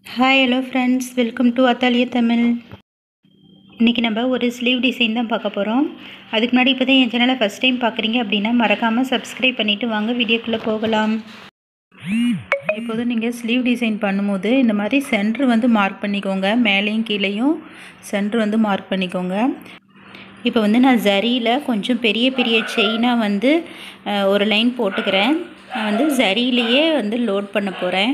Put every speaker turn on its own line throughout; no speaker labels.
hi hello friends welcome to Athaliya Tamil இன்றைக்கி நம்ம ஒரு ஸ்லீவ் டிசைன் தான் பார்க்க போகிறோம் அதுக்கு முன்னாடி இப்போ தான் என் சேனலை ஃபஸ்ட் டைம் பார்க்குறீங்க அப்படின்னா மறக்காமல் சப்ஸ்கிரைப் பண்ணிவிட்டு வாங்க வீடியோக்குள்ளே போகலாம் இப்போது நீங்கள் ஸ்லீவ் டிசைன் பண்ணும்போது இந்த மாதிரி சென்ட்ரு வந்து மார்க் பண்ணிக்கோங்க மேலேயும் கீழேயும் சென்ட்ரு வந்து மார்க் பண்ணிக்கோங்க இப்போ வந்து நான் ஜரியில் கொஞ்சம் பெரிய பெரிய செயினாக வந்து அஹ், ஒரு லைன் போட்டுக்கிறேன் நான் வந்து ஜரியிலேயே வந்து லோட் பண்ண போகிறேன்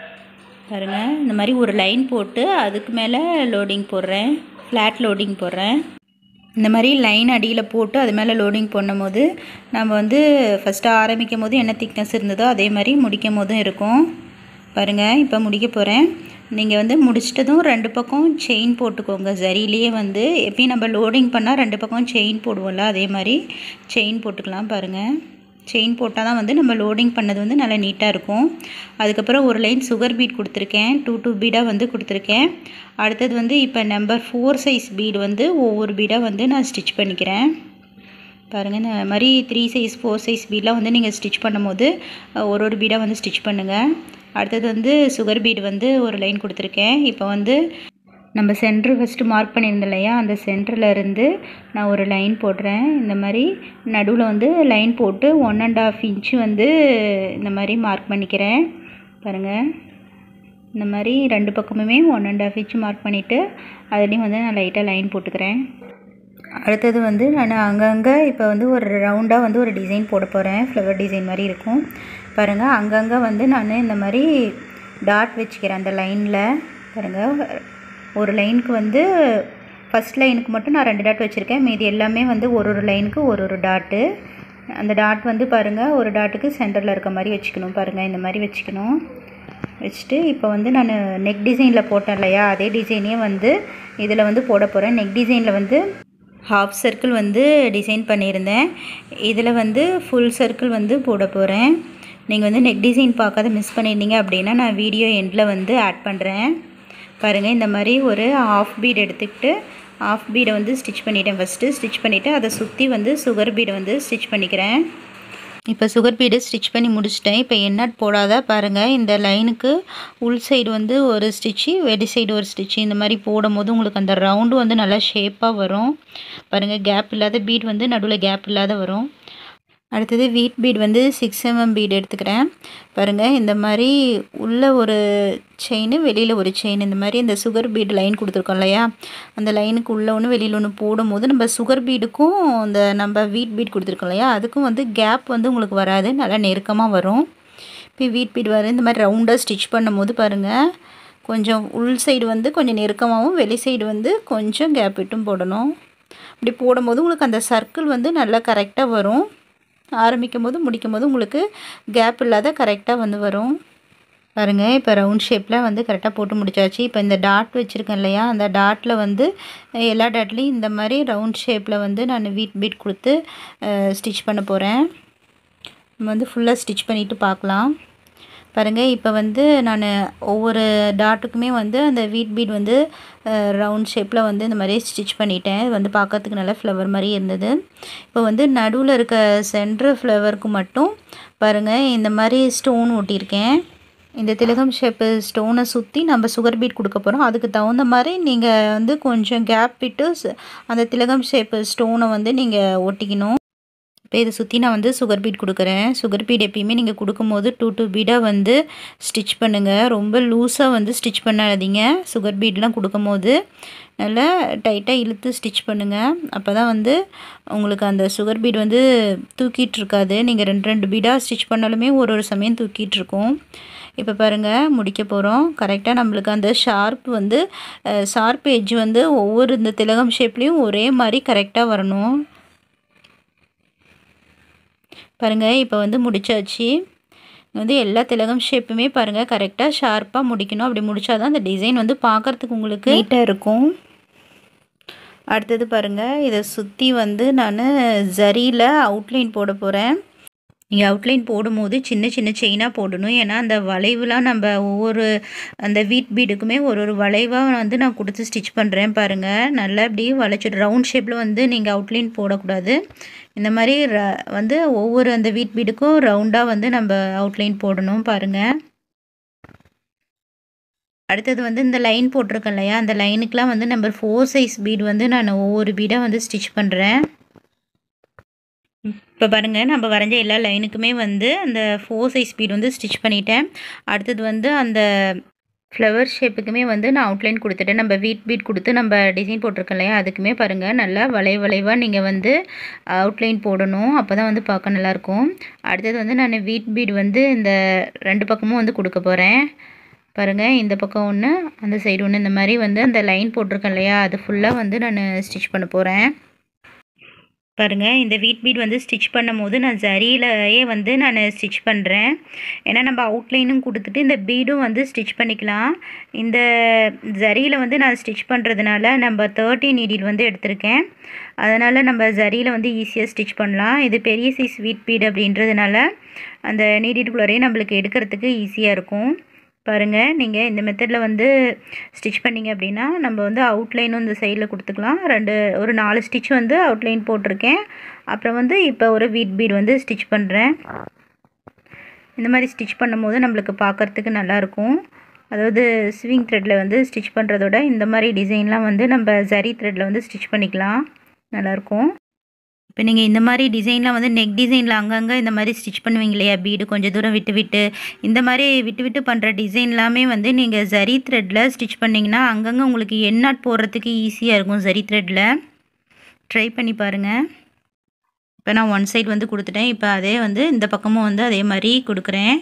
பாருங்கள் இந்த மாதிரி ஒரு லைன் போட்டு அதுக்கு மேலே லோடிங் போடுறேன் ஃப்ளாட் லோடிங் போடுறேன் இந்த மாதிரி லைன் அடியில் போட்டு அது மேலே லோடிங் பண்ணும்போது நம்ம வந்து ஃபஸ்ட்டு ஆரம்பிக்கும் போது என்ன திக்னஸ் இருந்ததோ அதே மாதிரி முடிக்கும் போதும் இருக்கும் பாருங்கள் இப்போ முடிக்க போகிறேன் நீங்கள் வந்து முடிச்சிட்டதும் ரெண்டு பக்கம் செயின் போட்டுக்கோங்க சரியிலேயே வந்து எப்பயும் நம்ம லோடிங் பண்ணால் ரெண்டு பக்கம் செயின் போடுவோம்ல அதே மாதிரி செயின் போட்டுக்கலாம் பாருங்கள் செயின் போட்டால் தான் வந்து நம்ம லோடிங் பண்ணது வந்து நல்லா நீட்டாக இருக்கும் அதுக்கப்புறம் ஒரு லைன் சுகர் பீட் கொடுத்துருக்கேன் டூ டூ பீடாக வந்து கொடுத்துருக்கேன் அடுத்தது வந்து இப்போ நம்பர் ஃபோர் சைஸ் பீடு வந்து ஒவ்வொரு பீடாக வந்து நான் ஸ்டிச் பண்ணிக்கிறேன் பாருங்கள் இந்த மாதிரி த்ரீ சைஸ் ஃபோர் சைஸ் பீடெலாம் வந்து நீங்கள் ஸ்டிச் பண்ணும்போது அஹ், ஒரு ஒரு பீடாக வந்து ஸ்டிச் பண்ணுங்கள் அடுத்தது வந்து சுகர் பீடு வந்து ஒரு லைன் கொடுத்துருக்கேன் இப்போ வந்து நம்ம சென்ட்ரு ஃபஸ்ட்டு மார்க் பண்ணியிருந்தோம் இல்லையா அந்த சென்டரில் இருந்து நான் ஒரு லைன் போடுறேன் இந்த மாதிரி நடுவில் வந்து லைன் போட்டு ஒன் அண்ட் ஆஃப் இன்ச்சு வந்து இந்த மாதிரி மார்க் பண்ணிக்கிறேன் பாருங்கள் இந்த மாதிரி ரெண்டு பக்கமுமே one and half inch mark பண்ணிவிட்டு அதுலேயும் வந்து நான் லைட்டாக லைன் போட்டுக்கிறேன் அடுத்தது வந்து நான் அங்கங்கே இப்போ வந்து ஒரு ரவுண்டாக வந்து ஒரு டிசைன் போட போகிறேன் ஃப்ளவர் டிசைன் மாதிரி இருக்கும் பாருங்கள் அங்கங்கே வந்து நான் இந்த மாதிரி டாட் வச்சுக்கிறேன் அந்த லைனில் பாருங்கள் ஒரு லைனுக்கு வந்து ஃபஸ்ட் லைனுக்கு மட்டும் நான் ரெண்டு டாட் வச்சுருக்கேன் மீதி எல்லாமே வந்து ஒரு ஒரு லைனுக்கு ஒரு ஒரு டாட்டு அந்த டாட் வந்து பாருங்கள் ஒரு டாட்டுக்கு சென்டரில் இருக்க மாதிரி வச்சுக்கணும் பாருங்கள் இந்த மாதிரி வச்சுக்கணும் வச்சுட்டு இப்போ வந்து நான் நெக் டிசைனில் போட்டேன் இல்லையா அதே டிசைனே வந்து இதில் வந்து போட போகிறேன் நெக் டிசைனில் வந்து ஹாஃப் சர்க்கிள் வந்து டிசைன் பண்ணியிருந்தேன் இதில் வந்து ஃபுல் சர்க்கிள் வந்து போட போகிறேன் நீங்கள் வந்து நெக் டிசைன் பார்க்காத மிஸ் பண்ணியிருந்தீங்க அப்படின்னா நான் வீடியோ எண்டில் வந்து ஆட் பண்ணுறேன் பாருங்கள் இந்த மாதிரி ஒரு ஆஃப் பீட் எடுத்துக்கிட்டு ஆஃப் பீடை வந்து ஸ்டிச் பண்ணிட்டேன் ஃபஸ்ட்டு ஸ்டிச் பண்ணிவிட்டு அதை சுற்றி வந்து சுகர் பீடை வந்து ஸ்டிச் பண்ணிக்கிறேன் இப்போ சுகர் பீடு ஸ்டிச் பண்ணி முடிச்சிட்டேன் இப்போ என்ன போடாத பாருங்கள் இந்த லைனுக்கு உள் சைடு வந்து ஒரு ஸ்டிச்சு வெளி சைடு ஒரு ஸ்டிச்சு இந்த மாதிரி போடும்போது உங்களுக்கு அந்த ரவுண்டு வந்து நல்லா ஷேப்பாக வரும் பாருங்கள் கேப் இல்லாத பீட் வந்து நடுவில் கேப் இல்லாத வரும் அடுத்தது வீட் பீட் வந்து சிக்ஸ் எம்எம் பீட் எடுத்துக்கிறேன் பாருங்கள் இந்த மாதிரி உள்ள ஒரு செயின் வெளியில் ஒரு செயின் இந்த மாதிரி இந்த சுகர் பீடு லைன் கொடுத்துருக்கோம் இல்லையா அந்த லைனுக்கு உள்ளே ஒன்று வெளியில் ஒன்று போடும்போது நம்ம சுகர் பீடுக்கும் இந்த நம்ம வீட் பீட் கொடுத்துருக்கோம் இல்லையா அதுக்கும் வந்து கேப் வந்து உங்களுக்கு வராது நல்லா நெருக்கமாக வரும் இப்போ வீட் பீட் வர இந்த மாதிரி ரவுண்டாக ஸ்டிச் பண்ணும்போது பாருங்கள் கொஞ்சம் உள் சைடு வந்து கொஞ்சம் நெருக்கமாகவும் வெளி சைடு வந்து கொஞ்சம் கேப் விட்டும் போடணும் இப்படி போடும்போது உங்களுக்கு அந்த சர்க்கிள் வந்து நல்லா கரெக்டாக வரும் ஆரம்பிக்கும் போது முடிக்கும் போது உங்களுக்கு கேப் இல்லாத கரெக்டாக வந்து வரும் பாருங்கள் இப்போ ரவுண்ட் ஷேப்பில் வந்து கரெக்டாக போட்டு முடிச்சாச்சு இப்போ இந்த டாட் வச்சுருக்கேன் இல்லையா அந்த டாட்டில் வந்து அஹ், எல்லா டாட்லேயும் இந்த மாதிரி ரவுண்ட் ஷேப்பில் வந்து நான் வீட் பீட் கொடுத்து ஸ்டிச் பண்ண போகிறேன் நம்ம வந்து ஃபுல்லாக ஸ்டிச் பண்ணிவிட்டு பார்க்கலாம் பாருங்கள் இப்போ வந்து நான் ஒவ்வொரு டாட்டுக்குமே வந்து அந்த வீட் பீட் வந்து ரவுண்ட் ஷேப்பில் வந்து இந்த மாதிரி ஸ்டிச் பண்ணிட்டேன் இது வந்து பார்க்கறதுக்கு நல்லா ஃப்ளவர் மாதிரி இருந்தது இப்போ வந்து நடுவில் இருக்க சென்ட்ரு ஃப்ளவருக்கு மட்டும் பாருங்கள் இந்த மாதிரி ஸ்டோன் ஒட்டியிருக்கேன் இந்த திலகம் ஷேப்பு ஸ்டோனை சுற்றி நம்ம சுகர் பீட் கொடுக்க போகிறோம் அதுக்கு தகுந்த மாதிரி நீங்கள் வந்து கொஞ்சம் கேப் விட்டு ச- அந்த திலகம் ஷேப்பு ஸ்டோனை வந்து நீங்கள் ஒட்டிக்கணும் இப்போ இதை சுற்றி நான் வந்து சுகர் பீட் கொடுக்குறேன் சுகர் பீட் எப்பயுமே நீங்கள் கொடுக்கும்போது டூ டூ பீடாக வந்து ஸ்டிச் பண்ணுங்கள் ரொம்ப லூஸாக வந்து ஸ்டிச் பண்ணாதீங்க சுகர் பீட்லாம் கொடுக்கும்போது நல்லா டைட்டாக இழுத்து ஸ்டிச் பண்ணுங்கள் அப்போ தான் வந்து உங்களுக்கு அந்த சுகர் பீட் வந்து தூக்கிட்டு இருக்காது நீங்கள் ரெண்டு ரெண்டு பீடாக ஸ்டிச் பண்ணாலுமே ஒரு ஒரு சமயம் தூக்கிட்டு இருக்கும் இப்போ பாருங்கள் முடிக்க போகிறோம் கரெக்டாக நம்மளுக்கு அந்த ஷார்ப் வந்து ஷார்ப் எட்ஜ் வந்து ஒவ்வொரு இந்த திலகம் ஷேப்லேயும் ஒரே மாதிரி கரெக்டாக வரணும் பாருங்கள் இப்போ வந்து முடிச்சாச்சு வந்து எல்லா திலகம் ஷேப்புமே பாருங்கள் கரெக்டாக ஷார்ப்பாக முடிக்கணும் அப்படி முடிச்சா தான் அந்த டிசைன் வந்து பார்க்குறதுக்கு உங்களுக்கு நீட்டாக இருக்கும் அடுத்தது பாருங்கள் இதை சுற்றி வந்து நான் ஜரியில் அவுட்லைன் போட போகிறேன் நீங்கள் அவுட்லைன் போடும்போது சின்ன சின்ன செயினாக போடணும் ஏன்னா அந்த வளைவுலாம் நம்ம ஒவ்வொரு அந்த வீட் பீடுக்குமே ஒரு ஒரு வளைவாக வந்து நான் கொடுத்து ஸ்டிச் பண்ணுறேன் பாருங்கள் நல்லா இப்படி வளைச்சிட்டு ரவுண்ட் ஷேப்பில் வந்து நீங்கள் அவுட்லைன் போடக்கூடாது இந்த மாதிரி ர வந்து ஒவ்வொரு அந்த வீட் பீடுக்கும் ரவுண்டாக வந்து நம்ம அவுட்லைன் போடணும் பாருங்கள் அடுத்தது வந்து இந்த லைன் போட்டிருக்கேன் இல்லையா அந்த லைனுக்கெலாம் வந்து நம்பர் ஃபோர் சைஸ் பீட் வந்து நான் ஒவ்வொரு பீடாக வந்து ஸ்டிச் பண்ணுறேன் இப்போ பாருங்கள் நம்ம வரைஞ்ச எல்லா லைனுக்குமே வந்து அந்த ஃபோர் சைஸ் பீட் வந்து ஸ்டிச் பண்ணிட்டேன் அடுத்தது வந்து அந்த ஃப்ளவர் ஷேப்புக்குமே வந்து நான் அவுட்லைன் கொடுத்துட்டேன் நம்ம வீட் பீட் கொடுத்து நம்ம டிசைன் போட்டிருக்கோம் இல்லையா அதுக்குமே பாருங்கள் நல்லா வளை வளைவாக நீங்கள் வந்து அவுட்லைன் போடணும் அப்போ தான் வந்து பார்க்க நல்லாயிருக்கும் அடுத்தது வந்து நான் வீட் பீட் வந்து இந்த ரெண்டு பக்கமும் வந்து கொடுக்க போகிறேன் பாருங்கள் இந்த பக்கம் ஒன்று அந்த சைடு ஒன்று இந்த மாதிரி வந்து அந்த லைன் போட்டிருக்கேன் இல்லையா அது ஃபுல்லாக வந்து நான் ஸ்டிச் பண்ண போகிறேன் பாருங்கள் இந்த வீட் பீட் வந்து ஸ்டிச் பண்ணும் போது நான் ஜரியிலேயே வந்து நான் ஸ்டிச் பண்ணுறேன் ஏன்னா நம்ம அவுட்லைனும் கொடுத்துட்டு இந்த பீடும் வந்து ஸ்டிச் பண்ணிக்கலாம் இந்த ஜரியில் வந்து நான் ஸ்டிச் பண்ணுறதுனால நம்ம தேர்ட்டி நீடில் வந்து எடுத்திருக்கேன் அதனால் நம்ம ஜரியில் வந்து ஈஸியாக ஸ்டிச் பண்ணலாம் இது பெரிய சைஸ் வீட் பீட் அப்படின்றதுனால அந்த நீடிட்டுக்குள்ளாரையே நம்மளுக்கு எடுக்கிறதுக்கு ஈஸியாக இருக்கும் பாருங்கள் நீங்கள் இந்த மெத்தடில் வந்து ஸ்டிச் பண்ணிங்க அப்படின்னா நம்ம வந்து அவுட்லைனும் இந்த சைடில் கொடுத்துக்கலாம் ரெண்டு ஒரு நாலு ஸ்டிச் வந்து அவுட்லைன் போட்டிருக்கேன் அப்புறம் வந்து இப்போ ஒரு வீட் பீட் வந்து ஸ்டிச் பண்ணுறேன் இந்த மாதிரி ஸ்டிச் பண்ணும்போது நம்மளுக்கு பார்க்குறதுக்கு நல்லாயிருக்கும் அதாவது ஸ்விங் த்ரெட்டில் வந்து ஸ்டிச் பண்ணுறதோட இந்த மாதிரி டிசைன்லாம் வந்து நம்ம ஜரி த்ரெட்டில் வந்து ஸ்டிச் பண்ணிக்கலாம் நல்லாயிருக்கும் இப்போ நீங்கள் இந்த மாதிரி டிசைன்லாம் வந்து நெக் டிசைனில் அங்கங்கே இந்த மாதிரி ஸ்டிச் பண்ணுவீங்க இல்லையா பீடு கொஞ்சம் தூரம் விட்டு விட்டு இந்த மாதிரி விட்டு விட்டு பண்ணுற டிசைன்லாமே வந்து நீங்கள் ஜரி த்ரெட்டில் ஸ்டிச் பண்ணிங்கன்னா அங்கங்கே உங்களுக்கு எண்ணாட் போடுறதுக்கு ஈஸியாக இருக்கும் ஜரி த்ரெட்டில் ட்ரை பண்ணி பாருங்கள் இப்போ நான் ஒன் சைடு வந்து கொடுத்துட்டேன் இப்போ அதே வந்து இந்த பக்கமும் வந்து அதே மாதிரி கொடுக்குறேன்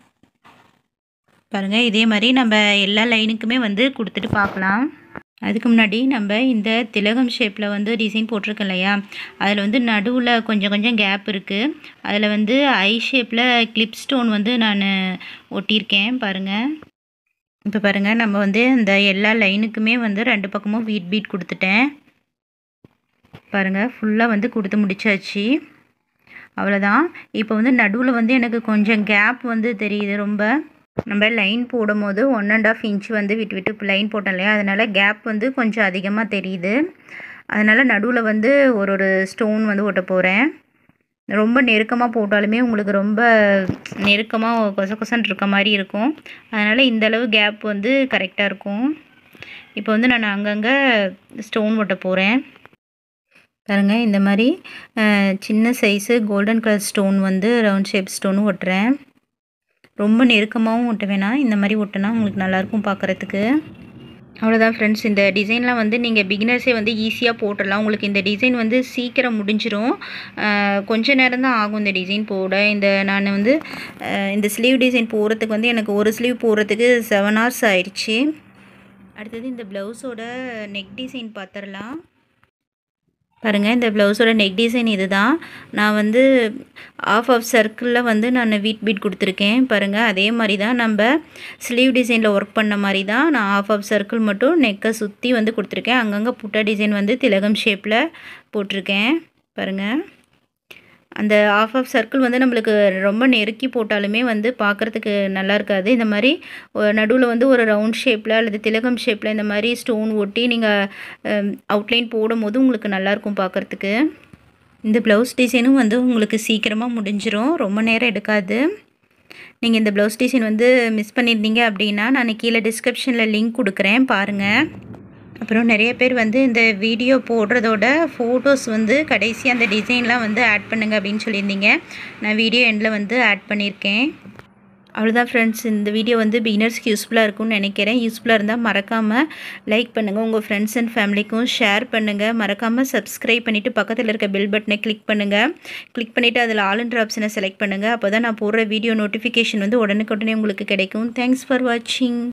பாருங்கள் இதே மாதிரி நம்ம எல்லா லைனுக்குமே வந்து கொடுத்துட்டு பார்க்கலாம் அதுக்கு முன்னாடி நம்ம இந்த திலகம் ஷேப்பில் வந்து டிசைன் போட்டிருக்கோம் இல்லையா அதில் வந்து நடுவில் கொஞ்சம் கொஞ்சம் கேப் இருக்குது அதில் வந்து ஐ ஷேப்பில் கிளிப் ஸ்டோன் வந்து நான் ஒட்டியிருக்கேன் பாருங்கள் இப்போ பாருங்கள் நம்ம வந்து இந்த எல்லா லைனுக்குமே வந்து ரெண்டு பக்கமும் வீட் பீட் கொடுத்துட்டேன் பாருங்கள் ஃபுல்லாக வந்து கொடுத்து முடிச்சாச்சு அவ்வளோதான் இப்போ வந்து நடுவில் வந்து எனக்கு கொஞ்சம் கேப் வந்து தெரியுது ரொம்ப நம்ம லைன் போடும்போது ஒன் அண்ட் ஆஃப் இன்ச் வந்து விட்டு விட்டு லைன் போட்டோம் இல்லையா அதனால் கேப் வந்து கொஞ்சம் அதிகமாக தெரியுது அதனால் நடுவில் வந்து ஒரு ஒரு ஸ்டோன் வந்து ஒட்ட போகிறேன் ரொம்ப நெருக்கமாக போட்டாலுமே உங்களுக்கு ரொம்ப நெருக்கமாக கொச கொசன் இருக்க மாதிரி இருக்கும் அதனால் இந்தளவு கேப் வந்து கரெக்டாக இருக்கும் இப்போ வந்து நான் அங்கங்கே ஸ்டோன் ஒட்ட போகிறேன் பாருங்கள் இந்த மாதிரி சின்ன சைஸு கோல்டன் கலர் ஸ்டோன் வந்து ரவுண்ட் ஷேப் ஸ்டோனும் ஒட்டுறேன் ரொம்ப நெருக்கமாகவும் ஒட்ட வேணாம் இந்த மாதிரி ஒட்டினா உங்களுக்கு நல்லாயிருக்கும் பார்க்குறதுக்கு அவ்வளோதான் ஃப்ரெண்ட்ஸ் இந்த டிசைன்லாம் வந்து நீங்கள் பிகினர்ஸே வந்து ஈஸியாக போட்டுடலாம் உங்களுக்கு இந்த டிசைன் வந்து சீக்கிரம் முடிஞ்சிரும் கொஞ்ச நேரம் தான் ஆகும் இந்த டிசைன் போட இந்த நான் வந்து இந்த ஸ்லீவ் டிசைன் போடுறதுக்கு வந்து எனக்கு ஒரு ஸ்லீவ் போடுறதுக்கு செவன் ஹவர்ஸ் ஆயிடுச்சு அடுத்தது இந்த ப்ளவுஸோட நெக் டிசைன் பார்த்துடலாம் பாருங்கள் இந்த ப்ளவுஸோட நெக் டிசைன் இது தான் நான் வந்து ஆஃப் ஆஃப் சர்க்கிளில் வந்து நான் வீட் பீட் கொடுத்துருக்கேன் பாருங்கள் அதே மாதிரி தான் நம்ம ஸ்லீவ் டிசைனில் ஒர்க் பண்ண மாதிரி தான் நான் ஆஃப் ஆஃப் சர்க்கிள் மட்டும் நெக்கை சுற்றி வந்து கொடுத்துருக்கேன் அங்கங்கே புட்டா டிசைன் வந்து திலகம் ஷேப்பில் போட்டிருக்கேன் பாருங்கள் அந்த ஆஃப் ஆஃப் சர்க்கிள் வந்து நம்மளுக்கு ரொம்ப நெருக்கி போட்டாலுமே வந்து பார்க்குறதுக்கு நல்லா இருக்காது இந்த மாதிரி நடுவில் வந்து ஒரு ரவுண்ட் ஷேப்பில் அல்லது திலகம் ஷேப்பில் இந்த மாதிரி ஸ்டோன் ஒட்டி நீங்கள் அவுட்லைன் போடும்போது உங்களுக்கு நல்லாயிருக்கும் பார்க்குறதுக்கு இந்த ப்ளவுஸ் டிசைனும் வந்து உங்களுக்கு சீக்கிரமாக முடிஞ்சிரும் ரொம்ப நேரம் எடுக்காது நீங்கள் இந்த ப்ளவுஸ் டிசைன் வந்து மிஸ் பண்ணியிருந்தீங்க அப்படின்னா நான் கீழே டிஸ்கிரிப்ஷனில் லிங்க் கொடுக்குறேன் பாருங்கள் அப்புறம் நிறைய பேர் வந்து இந்த வீடியோ போடுறதோட ஃபோட்டோஸ் வந்து கடைசி அந்த டிசைன்லாம் வந்து ஆட் பண்ணுங்க அப்படின்னு சொல்லியிருந்தீங்க நான் வீடியோ எண்டில் வந்து ஆட் பண்ணியிருக்கேன் அவ்வளோதான் ஃப்ரெண்ட்ஸ் இந்த வீடியோ வந்து பிகினர்ஸ்க்கு யூஸ்ஃபுல்லாக இருக்கும்னு நினைக்கிறேன் யூஸ்ஃபுல்லாக இருந்தால் மறக்காமல் லைக் பண்ணுங்கள் உங்கள் ஃப்ரெண்ட்ஸ் அண்ட் ஃபேமிலிக்கும் ஷேர் பண்ணுங்கள் மறக்காமல் சப்ஸ்கிரைப் பண்ணிவிட்டு பக்கத்தில் இருக்க பெல் பட்டனை கிளிக் பண்ணுங்கள் கிளிக் பண்ணிவிட்டு அதில் ஆல்ன்ற ஆப்ஷனை செலக்ட் பண்ணுங்கள் அப்போ தான் நான் போடுற வீடியோ நோட்டிஃபிகேஷன் வந்து உடனுக்குடனே உங்களுக்கு கிடைக்கும் தேங்க்ஸ் ஃபார் வாட்சிங்